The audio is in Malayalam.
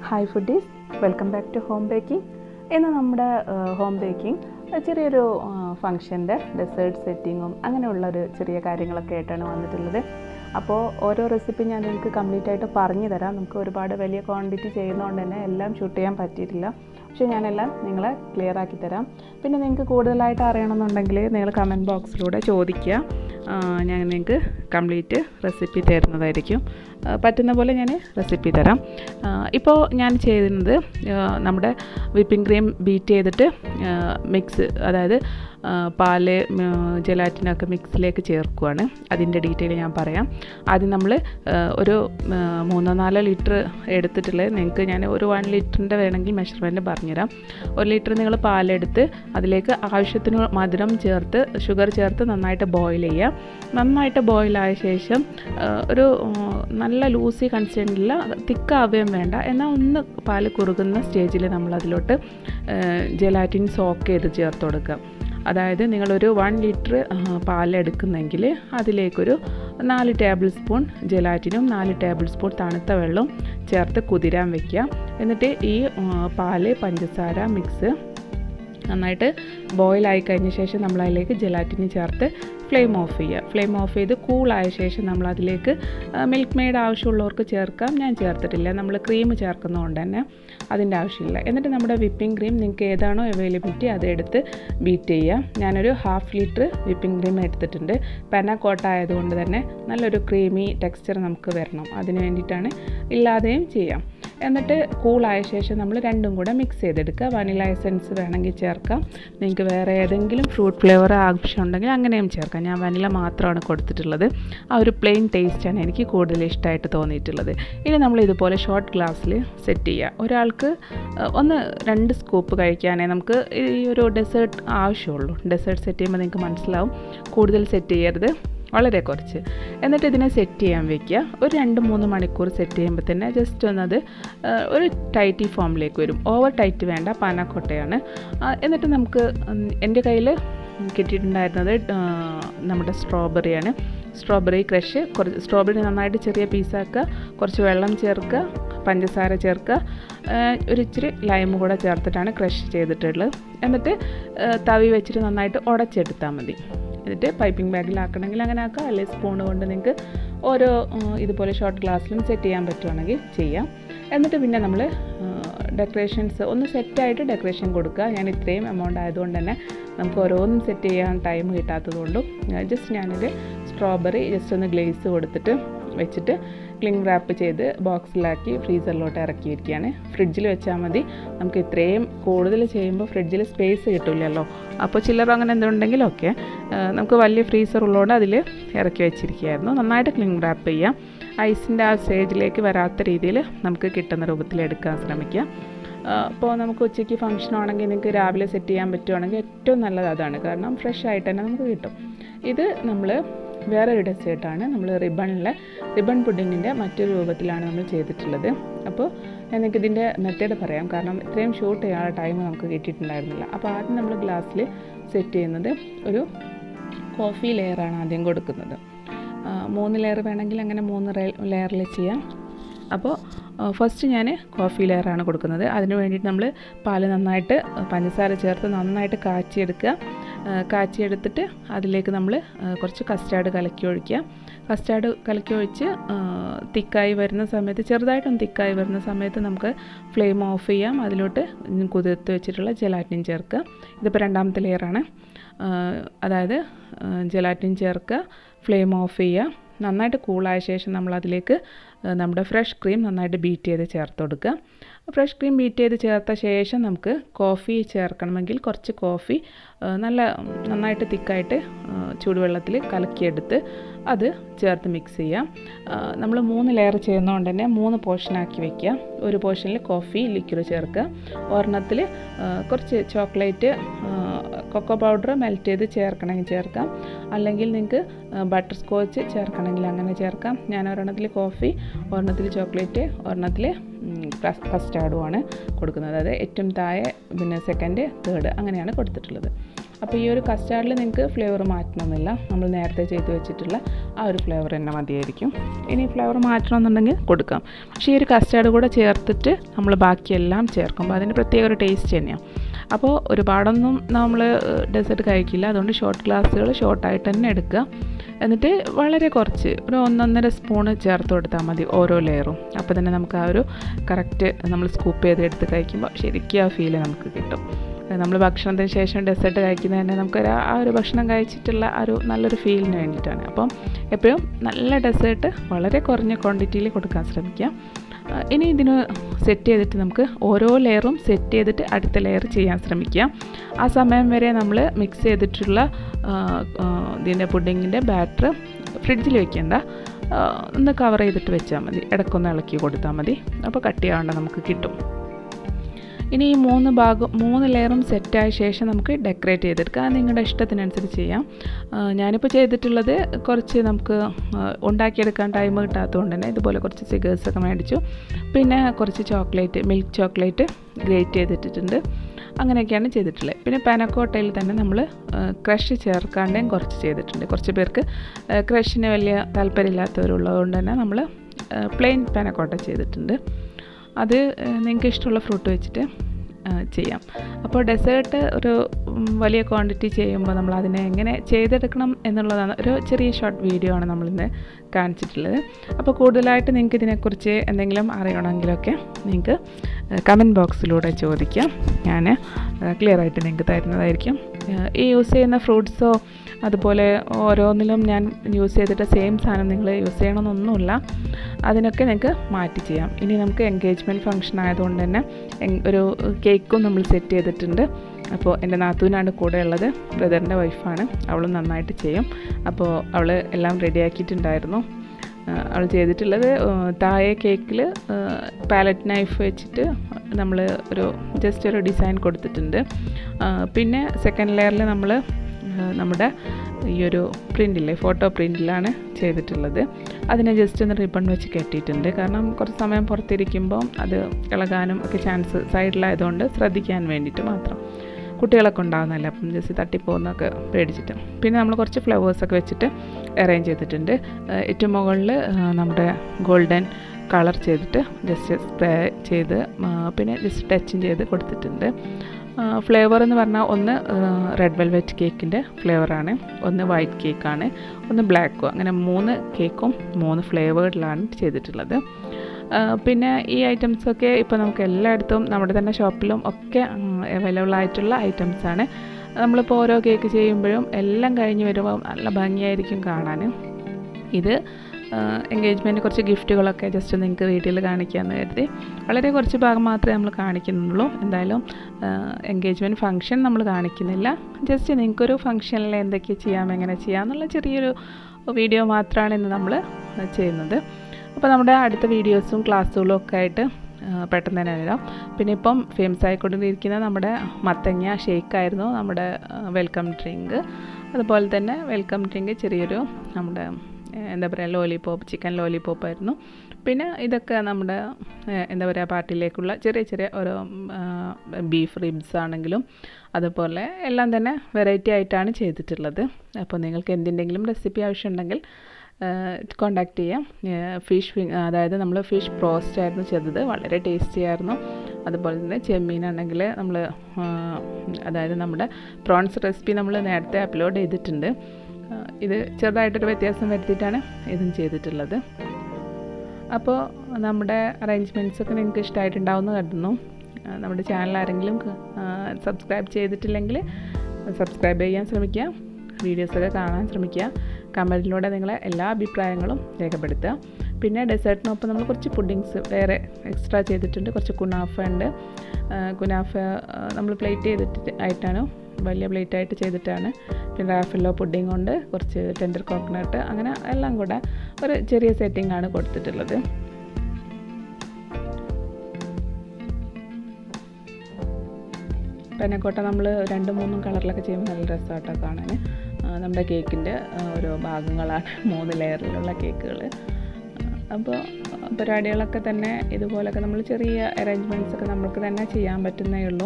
hi foodies welcome back to home baking ഇന്ന് നമ്മുടെ ഹോം ബേക്കിംഗ് ചെറിയൊരു ഫങ്ഷൻ്റെ ഡെസേർട്ട് സെറ്റിങ്ങും അങ്ങനെയുള്ളൊരു ചെറിയ കാര്യങ്ങളൊക്കെ ആയിട്ടാണ് വന്നിട്ടുള്ളത് അപ്പോൾ ഓരോ റെസിപ്പി ഞാൻ നിങ്ങൾക്ക് കംപ്ലീറ്റ് ആയിട്ട് പറഞ്ഞു തരാം നമുക്ക് ഒരുപാട് വലിയ ക്വാണ്ടിറ്റി ചെയ്യുന്നതുകൊണ്ട് തന്നെ എല്ലാം ഷൂട്ട് ചെയ്യാൻ പറ്റിയിട്ടില്ല പക്ഷേ ഞാനെല്ലാം നിങ്ങളെ ക്ലിയർ ആക്കി തരാം പിന്നെ നിങ്ങൾക്ക് കൂടുതലായിട്ട് അറിയണമെന്നുണ്ടെങ്കിൽ നിങ്ങൾ കമൻറ്റ് ബോക്സിലൂടെ ചോദിക്കുക ഞാൻ നിങ്ങൾക്ക് കംപ്ലീറ്റ് റെസിപ്പി തരുന്നതായിരിക്കും പറ്റുന്ന പോലെ ഞാൻ റെസിപ്പി തരാം ഇപ്പോൾ ഞാൻ ചെയ്യുന്നത് നമ്മുടെ വിപ്പിംഗ് ക്രീം ബീറ്റ് ചെയ്തിട്ട് മിക്സ് അതായത് പാല് ജലാറ്റിനൊക്കെ മിക്സിലേക്ക് ചേർക്കുവാണ് അതിൻ്റെ ഡീറ്റെയിൽ ഞാൻ പറയാം ആദ്യം നമ്മൾ ഒരു മൂന്നോ നാലോ ലിറ്റർ എടുത്തിട്ടുള്ളത് നിങ്ങൾക്ക് ഞാൻ ഒരു വൺ ലിറ്ററിൻ്റെ വേണമെങ്കിൽ മെഷർമെൻറ്റ് പറഞ്ഞുതരാം ഒരു ലിറ്റർ നിങ്ങൾ പാലെടുത്ത് അതിലേക്ക് ആവശ്യത്തിന് മധുരം ചേർത്ത് ഷുഗർ ചേർത്ത് നന്നായിട്ട് ബോയിൽ ചെയ്യുക നന്നായിട്ട് ബോയിലായ ശേഷം ഒരു നല്ല ലൂസി കൺസിസ്റ്റൻറ്റില്ല തിക്കാവുകയും വേണ്ട എന്നാൽ ഒന്ന് പാല് കുറുകുന്ന സ്റ്റേജിൽ നമ്മൾ അതിലോട്ട് ജലാറ്റിൻ സോക്ക് ചെയ്ത് ചേർത്ത് കൊടുക്കുക അതായത് നിങ്ങളൊരു വൺ ലിറ്റർ പാലെടുക്കുന്നെങ്കിൽ അതിലേക്കൊരു നാല് ടേബിൾ സ്പൂൺ ജലാറ്റിനും നാല് ടേബിൾ സ്പൂൺ തണുത്ത വെള്ളവും ചേർത്ത് കുതിരാൻ വയ്ക്കുക എന്നിട്ട് ഈ പാല് പഞ്ചസാര മിക്സ് നന്നായിട്ട് ബോയിലായി കഴിഞ്ഞ ശേഷം നമ്മൾ അതിലേക്ക് ജലാറ്റിന് ചേർത്ത് ഫ്ലെയിം ഓഫ് ചെയ്യുക ഫ്ലെയിം ഓഫ് ചെയ്ത് കൂളായ ശേഷം നമ്മൾ അതിലേക്ക് മിൽക്ക് മെയ്ഡ് ആവശ്യമുള്ളവർക്ക് ചേർക്കാം ഞാൻ ചേർത്തിട്ടില്ല നമ്മൾ ക്രീം ചേർക്കുന്നതുകൊണ്ട് തന്നെ അതിൻ്റെ ആവശ്യമില്ല എന്നിട്ട് നമ്മുടെ വിപ്പിംഗ് ക്രീം നിങ്ങൾക്ക് ഏതാണോ അവൈലബിലിറ്റി അത് എടുത്ത് ബീറ്റ് ചെയ്യുക ഞാനൊരു ഹാഫ് ലിറ്റർ വിപ്പിംഗ് ക്രീം എടുത്തിട്ടുണ്ട് പെനക്കോട്ട ആയതുകൊണ്ട് തന്നെ നല്ലൊരു ക്രീമി ടെക്സ്ചർ നമുക്ക് വരണം അതിന് വേണ്ടിയിട്ടാണ് ഇല്ലാതെയും ചെയ്യാം എന്നിട്ട് കൂളായ ശേഷം നമ്മൾ രണ്ടും കൂടെ മിക്സ് ചെയ്തെടുക്കുക വനില എസൻസ് വേണമെങ്കിൽ ചേർക്കാം നിങ്ങൾക്ക് വേറെ ഏതെങ്കിലും ഫ്രൂട്ട് ഫ്ലേവർ ആവശ്യമുണ്ടെങ്കിൽ അങ്ങനെയും ചേർക്കാം ഞാൻ വനില മാത്രമാണ് കൊടുത്തിട്ടുള്ളത് ആ ഒരു പ്ലെയിൻ ടേസ്റ്റാണ് എനിക്ക് കൂടുതൽ ഇഷ്ടമായിട്ട് തോന്നിയിട്ടുള്ളത് ഇനി നമ്മൾ ഇതുപോലെ ഷോർട്ട് ഗ്ലാസ്സിൽ സെറ്റ് ചെയ്യുക ഒരാൾക്ക് ഒന്ന് രണ്ട് സ്കൂപ്പ് കഴിക്കാനേ നമുക്ക് ഈ ഒരു ഡെസേർട്ട് ആവശ്യമുള്ളൂ ഡെസേർട്ട് സെറ്റ് ചെയ്യുമ്പോൾ നിങ്ങൾക്ക് മനസ്സിലാവും കൂടുതൽ സെറ്റ് ചെയ്യരുത് വളരെ കുറച്ച് എന്നിട്ട് ഇതിനെ സെറ്റ് ചെയ്യാൻ വെക്കുക ഒരു രണ്ട് മൂന്ന് മണിക്കൂർ സെറ്റ് ചെയ്യുമ്പോൾ തന്നെ ജസ്റ്റ് ഒന്നത് ഒരു ടൈറ്റി ഫോമിലേക്ക് വരും ഓവർ ടൈറ്റ് വേണ്ട പാനാക്കൊട്ടയാണ് എന്നിട്ട് നമുക്ക് എൻ്റെ കയ്യിൽ കിട്ടിയിട്ടുണ്ടായിരുന്നത് നമ്മുടെ സ്ട്രോബെറിയാണ് സ്ട്രോബെറി ക്രഷ് കുറച്ച് സ്ട്രോബെറി നന്നായിട്ട് ചെറിയ പീസാക്കുക കുറച്ച് വെള്ളം ചേർക്കുക പഞ്ചസാര ചേർക്കുക ഒരു ഇച്ചിരി ലൈം കൂടെ ചേർത്തിട്ടാണ് ക്രഷ് ചെയ്തിട്ടുള്ളത് എന്നിട്ട് തവി വെച്ചിട്ട് നന്നായിട്ട് ഉടച്ചെടുത്താൽ മതി എന്നിട്ട് പൈപ്പിംഗ് ബാഗിലാക്കണമെങ്കിൽ അങ്ങനെ ആക്കാം അല്ലെങ്കിൽ സ്പൂൺ കൊണ്ട് നിങ്ങൾക്ക് ഓരോ ഇതുപോലെ ഷോർട്ട് ഗ്ലാസ്സിലും സെറ്റ് ചെയ്യാൻ പറ്റുവാണെങ്കിൽ ചെയ്യാം എന്നിട്ട് പിന്നെ നമ്മൾ ഡെക്കറേഷൻസ് ഒന്ന് സെറ്റായിട്ട് ഡെക്കറേഷൻ കൊടുക്കുക ഞാൻ ഇത്രയും എമൗണ്ട് ആയതുകൊണ്ട് തന്നെ നമുക്ക് ഓരോന്നും സെറ്റ് ചെയ്യാൻ ടൈം കിട്ടാത്തതുകൊണ്ടും ജസ്റ്റ് ഞാനൊരു സ്ട്രോബെറി ജസ്റ്റ് ഒന്ന് ഗ്ലേസ് കൊടുത്തിട്ട് വെച്ചിട്ട് ക്ലിങ് റാപ്പ് ചെയ്ത് ബോക്സിലാക്കി ഫ്രീസറിലോട്ട് ഇറക്കിയിരിക്കുകയാണ് ഫ്രിഡ്ജിൽ വെച്ചാൽ മതി നമുക്ക് ഇത്രയും കൂടുതൽ ചെയ്യുമ്പോൾ ഫ്രിഡ്ജിൽ സ്പേസ് കിട്ടില്ലല്ലോ അപ്പോൾ ചില്ലറ അങ്ങനെ എന്തുണ്ടെങ്കിലും ഓക്കെ നമുക്ക് വലിയ ഫ്രീസർ ഉള്ളതുകൊണ്ട് അതിൽ ഇറക്കി വെച്ചിരിക്കുകയായിരുന്നു നന്നായിട്ട് ക്ലിങ് റാപ്പ് ചെയ്യാം ഐസിൻ്റെ ആ സ്റ്റേജിലേക്ക് വരാത്ത രീതിയിൽ നമുക്ക് കിട്ടുന്ന രൂപത്തിൽ എടുക്കാൻ ശ്രമിക്കുക അപ്പോൾ നമുക്ക് ഉച്ചയ്ക്ക് ഫംഗ്ഷൻ ആണെങ്കിൽ നിങ്ങൾക്ക് രാവിലെ സെറ്റ് ചെയ്യാൻ പറ്റുവാണെങ്കിൽ ഏറ്റവും നല്ലത് അതാണ് കാരണം ഫ്രഷ് ആയിട്ട് തന്നെ നമുക്ക് കിട്ടും ഇത് നമ്മൾ വേറൊരു ഡെസേർട്ടാണ് നമ്മൾ റിബണിലെ റിബൺ പുഡിങ്ങിൻ്റെ മറ്റൊരു രൂപത്തിലാണ് നമ്മൾ ചെയ്തിട്ടുള്ളത് അപ്പോൾ ഞാൻ നിങ്ങൾക്ക് ഇതിൻ്റെ മെത്തേഡ് പറയാം കാരണം ഇത്രയും ഷൂട്ട് ചെയ്യാനുള്ള ടൈം നമുക്ക് കിട്ടിയിട്ടുണ്ടായിരുന്നില്ല അപ്പോൾ ആദ്യം നമ്മൾ ഗ്ലാസ്സിൽ സെറ്റ് ചെയ്യുന്നത് ഒരു കോഫി ലെയറാണ് ആദ്യം കൊടുക്കുന്നത് മൂന്ന് ലെയർ വേണമെങ്കിൽ അങ്ങനെ മൂന്ന് ലെയറിൽ ചെയ്യാം അപ്പോൾ ഫസ്റ്റ് ഞാൻ കോഫി ലെയറാണ് കൊടുക്കുന്നത് അതിന് വേണ്ടിയിട്ട് നമ്മൾ പാല് നന്നായിട്ട് പഞ്ചസാര ചേർത്ത് നന്നായിട്ട് കാച്ചിയെടുക്കുക കാച്ചിയെടുത്തിട്ട് അതിലേക്ക് നമ്മൾ കുറച്ച് കസ്റ്റാർഡ് കലക്കി ഒഴിക്കുക കസ്റ്റാർഡ് കലക്കി ഒഴിച്ച് തിക്കായി വരുന്ന സമയത്ത് ചെറുതായിട്ടൊന്ന് തിക്കായി വരുന്ന സമയത്ത് നമുക്ക് ഫ്ലെയിം ഓഫ് ചെയ്യാം അതിലോട്ട് കുതിർത്ത് വെച്ചിട്ടുള്ള ജലാറ്റിൻ ചേർക്കുക ഇതിപ്പോൾ രണ്ടാമത്തെ ലെയറാണ് അതായത് ജലാറ്റിൻ ചേർക്കുക ഫ്ലെയിം ഓഫ് ചെയ്യുക നന്നായിട്ട് കൂളായ ശേഷം നമ്മൾ അതിലേക്ക് നമ്മുടെ ഫ്രഷ് ക്രീം നന്നായിട്ട് ബീറ്റ് ചെയ്ത് ചേർത്ത് കൊടുക്കുക ഫ്രഷ് ക്രീം ബീറ്റ് ചെയ്ത് ചേർത്ത ശേഷം നമുക്ക് കോഫി ചേർക്കണമെങ്കിൽ കുറച്ച് കോഫി നല്ല നന്നായിട്ട് തിക്കായിട്ട് ചൂടുവെള്ളത്തിൽ കലക്കിയെടുത്ത് അത് ചേർത്ത് മിക്സ് ചെയ്യാം നമ്മൾ മൂന്ന് ലെയർ ചെയ്യുന്നതുകൊണ്ട് തന്നെ മൂന്ന് പോർഷനാക്കി വെക്കുക ഒരു പോർഷനിൽ കോഫി ലിക്വിഡ് ചേർക്കുക ഒരെണ്ണത്തിൽ കുറച്ച് ചോക്ലേറ്റ് കൊക്കോ പൗഡർ മെൽറ്റ് ചെയ്ത് ചേർക്കണമെങ്കിൽ ചേർക്കാം അല്ലെങ്കിൽ നിങ്ങൾക്ക് ബട്ടർ സ്കോച്ച് ചേർക്കണമെങ്കിൽ അങ്ങനെ ചേർക്കാം ഞാൻ ഒരെണ്ണത്തിൽ കോഫി ഒരെണ്ണത്തിൽ ചോക്ലേറ്റ് ഒരെണ്ണത്തിൽ കസ്റ്റാർഡുമാണ് കൊടുക്കുന്നത് അതായത് ഏറ്റവും താഴെ പിന്നെ സെക്കൻഡ് തേർഡ് അങ്ങനെയാണ് കൊടുത്തിട്ടുള്ളത് അപ്പോൾ ഈ ഒരു കസ്റ്റാർഡിൽ നിങ്ങൾക്ക് ഫ്ലേവർ മാറ്റണമെന്നില്ല നമ്മൾ നേരത്തെ ചെയ്ത് വെച്ചിട്ടുള്ള ആ ഒരു ഫ്ലേവർ തന്നെ മതിയായിരിക്കും ഇനി ഫ്ലേവർ മാറ്റണമെന്നുണ്ടെങ്കിൽ കൊടുക്കാം പക്ഷേ ഈ ഒരു കസ്റ്റാർഡ് കൂടെ ചേർത്തിട്ട് നമ്മൾ ബാക്കിയെല്ലാം ചേർക്കുമ്പോൾ അതിന് പ്രത്യേക ഒരു ടേസ്റ്റ് തന്നെയാണ് അപ്പോൾ ഒരുപാടൊന്നും നമ്മൾ ഡെസേർട്ട് കഴിക്കില്ല അതുകൊണ്ട് ഷോർട്ട് ഗ്ലാസ്സുകൾ ഷോർട്ടായിട്ട് തന്നെ എടുക്കുക എന്നിട്ട് വളരെ കുറച്ച് ഒരു ഒന്നൊന്നര സ്പൂണ് ചേർത്ത് കൊടുത്താൽ മതി ഓരോ ലെയറും അപ്പോൾ തന്നെ നമുക്ക് ആ ഒരു കറക്റ്റ് നമ്മൾ സ്കൂപ്പ് ചെയ്ത് എടുത്ത് കഴിക്കുമ്പോൾ ശരിക്കും ആ ഫീല് നമുക്ക് കിട്ടും നമ്മൾ ഭക്ഷണത്തിന് ശേഷം ഡെസേർട്ട് കഴിക്കുന്നത് തന്നെ നമുക്ക് ആ ഒരു ഭക്ഷണം കഴിച്ചിട്ടുള്ള ആ ഒരു നല്ലൊരു ഫീലിന് വേണ്ടിയിട്ടാണ് അപ്പം എപ്പോഴും നല്ല ഡെസേർട്ട് വളരെ കുറഞ്ഞ ക്വാണ്ടിറ്റിയിൽ കൊടുക്കാൻ ശ്രമിക്കുക ഇനി ഇതിന് സെറ്റ് ചെയ്തിട്ട് നമുക്ക് ഓരോ ലെയറും സെറ്റ് ചെയ്തിട്ട് അടുത്ത ലെയർ ചെയ്യാൻ ശ്രമിക്കുക ആ സമയം വരെ നമ്മൾ മിക്സ് ചെയ്തിട്ടുള്ള ഇതിൻ്റെ പുഡിങ്ങിൻ്റെ ബാറ്റർ ഫ്രിഡ്ജിൽ വെക്കേണ്ട ഒന്ന് കവർ ചെയ്തിട്ട് വെച്ചാൽ മതി ഇടയ്ക്കൊന്ന് ഇളക്കി കൊടുത്താൽ മതി അപ്പോൾ കട്ടിയാവേണ്ട നമുക്ക് കിട്ടും ഇനി ഈ മൂന്ന് ഭാഗം മൂന്ന് ലെയറും സെറ്റായ ശേഷം നമുക്ക് ഡെക്കറേറ്റ് ചെയ്തെടുക്കാം അത് നിങ്ങളുടെ ഇഷ്ടത്തിനനുസരിച്ച് ചെയ്യാം ഞാനിപ്പോൾ ചെയ്തിട്ടുള്ളത് കുറച്ച് നമുക്ക് ഉണ്ടാക്കിയെടുക്കാൻ ടൈം കിട്ടാത്തതുകൊണ്ട് തന്നെ ഇതുപോലെ കുറച്ച് സിഗേഴ്സൊക്കെ മേടിച്ചു പിന്നെ കുറച്ച് ചോക്ലേറ്റ് മിൽക്ക് ചോക്ലേറ്റ് ഗ്രേറ്റ് ചെയ്തിട്ടിട്ടുണ്ട് അങ്ങനെയൊക്കെയാണ് ചെയ്തിട്ടുള്ളത് പിന്നെ പാനക്കോട്ടയിൽ തന്നെ നമ്മൾ ക്രഷ് ചേർക്കാണ്ടേയും കുറച്ച് ചെയ്തിട്ടുണ്ട് കുറച്ച് പേർക്ക് ക്രഷിന് വലിയ താല്പര്യമില്ലാത്തവരുള്ളതുകൊണ്ട് തന്നെ നമ്മൾ പ്ലെയിൻ പാനക്കോട്ട ചെയ്തിട്ടുണ്ട് അത് നിങ്ങൾക്ക് ഇഷ്ടമുള്ള ഫ്രൂട്ട് വെച്ചിട്ട് ചെയ്യാം അപ്പോൾ ഡെസേർട്ട് ഒരു വലിയ ക്വാണ്ടിറ്റി ചെയ്യുമ്പോൾ നമ്മൾ അതിനെ എങ്ങനെ ചെയ്തെടുക്കണം എന്നുള്ളതാണ് ഒരു ചെറിയ ഷോർട്ട് വീഡിയോ ആണ് നമ്മളിന്ന് കാണിച്ചിട്ടുള്ളത് അപ്പോൾ കൂടുതലായിട്ട് നിങ്ങൾക്ക് ഇതിനെക്കുറിച്ച് എന്തെങ്കിലും അറിയണമെങ്കിലൊക്കെ നിങ്ങൾക്ക് കമൻറ്റ് ബോക്സിലൂടെ ചോദിക്കാം ഞാൻ ക്ലിയർ ആയിട്ട് നിങ്ങൾക്ക് തരുന്നതായിരിക്കും ഈ യൂസ് ചെയ്യുന്ന ഫ്രൂട്ട്സോ അതുപോലെ ഓരോന്നിലും ഞാൻ യൂസ് ചെയ്തിട്ട് സെയിം സാധനം നിങ്ങൾ യൂസ് ചെയ്യണമെന്നൊന്നുമില്ല അതിനൊക്കെ നിങ്ങൾക്ക് മാറ്റി ചെയ്യാം ഇനി നമുക്ക് എൻഗേജ്മെൻറ്റ് ഫംഗ്ഷൻ ആയതുകൊണ്ട് തന്നെ ഒരു കേക്കും നമ്മൾ സെറ്റ് ചെയ്തിട്ടുണ്ട് അപ്പോൾ എൻ്റെ നാത്തൂനാണ് കൂടെ ഉള്ളത് ബ്രദറിൻ്റെ വൈഫാണ് അവളും നന്നായിട്ട് ചെയ്യും അപ്പോൾ അവൾ എല്ലാം റെഡിയാക്കിയിട്ടുണ്ടായിരുന്നു അവൾ ചെയ്തിട്ടുള്ളത് താഴെ കേക്കിൽ പാലറ്റ് നൈഫ് വെച്ചിട്ട് നമ്മൾ ഒരു ജസ്റ്റ് ഒരു ഡിസൈൻ കൊടുത്തിട്ടുണ്ട് പിന്നെ സെക്കൻഡ് ലെയറിൽ നമ്മൾ നമ്മുടെ ഈ ഒരു പ്രിൻ്റില്ലേ ഫോട്ടോ പ്രിൻറ്റിലാണ് ചെയ്തിട്ടുള്ളത് അതിനെ ജസ്റ്റ് ഒന്ന് റിബൺ വെച്ച് കെട്ടിയിട്ടുണ്ട് കാരണം കുറച്ച് സമയം പുറത്തിരിക്കുമ്പോൾ അത് ഇളകാനും ഒക്കെ ചാൻസ് സൈഡിലായതുകൊണ്ട് ശ്രദ്ധിക്കാൻ വേണ്ടിയിട്ട് മാത്രം കുട്ടികളൊക്കെ ഉണ്ടാകുന്നതല്ലേ അപ്പം ജസ്റ്റ് തട്ടിപ്പോകുന്നൊക്കെ പേടിച്ചിട്ട് പിന്നെ നമ്മൾ കുറച്ച് ഫ്ലവേഴ്സൊക്കെ വെച്ചിട്ട് അറേഞ്ച് ചെയ്തിട്ടുണ്ട് ഏറ്റവും മുകളിൽ നമ്മുടെ ഗോൾഡൻ കളർ ചെയ്തിട്ട് ജസ്റ്റ് സ്പ്രേ ചെയ്ത് പിന്നെ ജസ്റ്റ് ടച്ചും ചെയ്ത് കൊടുത്തിട്ടുണ്ട് ഫ്ലേവർ എന്ന് പറഞ്ഞാൽ ഒന്ന് റെഡ് വെൽവെറ്റ് കേക്കിൻ്റെ ഫ്ലേവറാണ് ഒന്ന് വൈറ്റ് കേക്കാണ് ഒന്ന് ബ്ലാക്കും അങ്ങനെ മൂന്ന് കേക്കും മൂന്ന് ഫ്ലേവേർഡിലാണ് ചെയ്തിട്ടുള്ളത് പിന്നെ ഈ ഐറ്റംസൊക്കെ ഇപ്പോൾ നമുക്ക് എല്ലായിടത്തും നമ്മുടെ തന്നെ ഷോപ്പിലും ഒക്കെ അവൈലബിൾ ആയിട്ടുള്ള ഐറ്റംസാണ് നമ്മളിപ്പോൾ ഓരോ കേക്ക് ചെയ്യുമ്പോഴും എല്ലാം കഴിഞ്ഞ് വരുമ്പോൾ നല്ല ഭംഗിയായിരിക്കും കാണാൻ ഇത് എൻഗേജ്മെൻറ്റ് കുറച്ച് ഗിഫ്റ്റുകളൊക്കെ ജസ്റ്റ് നിങ്ങൾക്ക് വീട്ടിൽ കാണിക്കാമെന്ന് കരുതി വളരെ കുറച്ച് ഭാഗം മാത്രമേ നമ്മൾ കാണിക്കുന്നുള്ളൂ എന്തായാലും എൻഗേജ്മെൻറ്റ് ഫംഗ്ഷൻ നമ്മൾ കാണിക്കുന്നില്ല ജസ്റ്റ് നിങ്ങൾക്കൊരു ഫംഗ്ഷനിൽ എന്തൊക്കെ ചെയ്യാം എങ്ങനെ ചെയ്യാം എന്നുള്ള ചെറിയൊരു വീഡിയോ മാത്രമാണ് ഇന്ന് നമ്മൾ ചെയ്യുന്നത് അപ്പോൾ നമ്മുടെ അടുത്ത വീഡിയോസും ക്ലാസ്സുകളും ഒക്കെ ആയിട്ട് പെട്ടെന്ന് തന്നെ വരാം പിന്നെ ഇപ്പം ഫേമസ് ആയിക്കൊണ്ടിരിക്കുന്ന നമ്മുടെ മത്തങ്ങ ഷേക്കായിരുന്നു നമ്മുടെ വെൽക്കം ഡ്രിങ്ക് അതുപോലെ തന്നെ വെൽക്കം ഡ്രിങ്ക് ചെറിയൊരു നമ്മുടെ എന്താ പറയുക ലോലിപോപ്പ് ചിക്കൻ ലോലിപോപ്പ് ആയിരുന്നു പിന്നെ ഇതൊക്കെ നമ്മുടെ എന്താ പറയുക പാർട്ടിയിലേക്കുള്ള ചെറിയ ചെറിയ ഓരോ ബീഫ് റിബ്സ് ആണെങ്കിലും അതുപോലെ എല്ലാം തന്നെ വെറൈറ്റി ആയിട്ടാണ് ചെയ്തിട്ടുള്ളത് അപ്പോൾ നിങ്ങൾക്ക് എന്തിൻ്റെങ്കിലും റെസിപ്പി ആവശ്യമുണ്ടെങ്കിൽ കോണ്ടാക്ട് ചെയ്യാം ഫിഷ് അതായത് നമ്മൾ ഫിഷ് പ്രോസ്റ്റ് ആയിരുന്നു ചെയ്തത് വളരെ ടേസ്റ്റി ആയിരുന്നു അതുപോലെ തന്നെ ചെമ്മീനാണെങ്കിൽ നമ്മൾ അതായത് നമ്മുടെ പ്രോൺസ് റെസിപ്പി നമ്മൾ നേരത്തെ അപ്ലോഡ് ചെയ്തിട്ടുണ്ട് ഇത് ചെറുതായിട്ടൊരു വ്യത്യാസം വരുത്തിയിട്ടാണ് ഇതും ചെയ്തിട്ടുള്ളത് അപ്പോൾ നമ്മുടെ അറേഞ്ച്മെൻറ്റ്സ് ഒക്കെ നിങ്ങൾക്ക് ഇഷ്ടമായിട്ടുണ്ടാവുമെന്ന് കരുതുന്നു നമ്മുടെ ചാനൽ ആരെങ്കിലും സബ്സ്ക്രൈബ് ചെയ്തിട്ടില്ലെങ്കിൽ സബ്സ്ക്രൈബ് ചെയ്യാൻ ശ്രമിക്കുക വീഡിയോസൊക്കെ കാണാൻ ശ്രമിക്കുക കമൻറ്റിലൂടെ നിങ്ങളെ എല്ലാ അഭിപ്രായങ്ങളും രേഖപ്പെടുത്തുക പിന്നെ ഡെസേർട്ടിനൊപ്പം നമ്മൾ കുറച്ച് പുഡിങ്സ് വേറെ എക്സ്ട്രാ ചെയ്തിട്ടുണ്ട് കുറച്ച് കുനാഫ ഉണ്ട് കുനാഫ നമ്മൾ പ്ലേറ്റ് ചെയ്തിട്ട് ആയിട്ടാണ് വലിയ പ്ലേറ്റ് ആയിട്ട് ചെയ്തിട്ടാണ് പിന്നെ റാഫിലോ പുഡിംഗ് ഉണ്ട് കുറച്ച് ടെൻഡർ കോക്കനട്ട് അങ്ങനെ എല്ലാം കൂടെ ഒരു ചെറിയ സെറ്റിംഗ് ആണ് കൊടുത്തിട്ടുള്ളത് പെനക്കോട്ട നമ്മൾ രണ്ടും മൂന്നും കളറിലൊക്കെ ചെയ്യുമ്പോൾ നല്ല രസമായിട്ടോ കാണാൻ നമ്മുടെ കേക്കിൻ്റെ ഓരോ ഭാഗങ്ങളാണ് മൂന്ന് ലെയറിലുള്ള കേക്കുകൾ അപ്പോൾ പരിപാടികളൊക്കെ തന്നെ ഇതുപോലൊക്കെ നമ്മൾ ചെറിയ അറേഞ്ച്മെൻറ്റ്സ് ഒക്കെ നമുക്ക് തന്നെ ചെയ്യാൻ പറ്റുന്നേ ഉള്ളൂ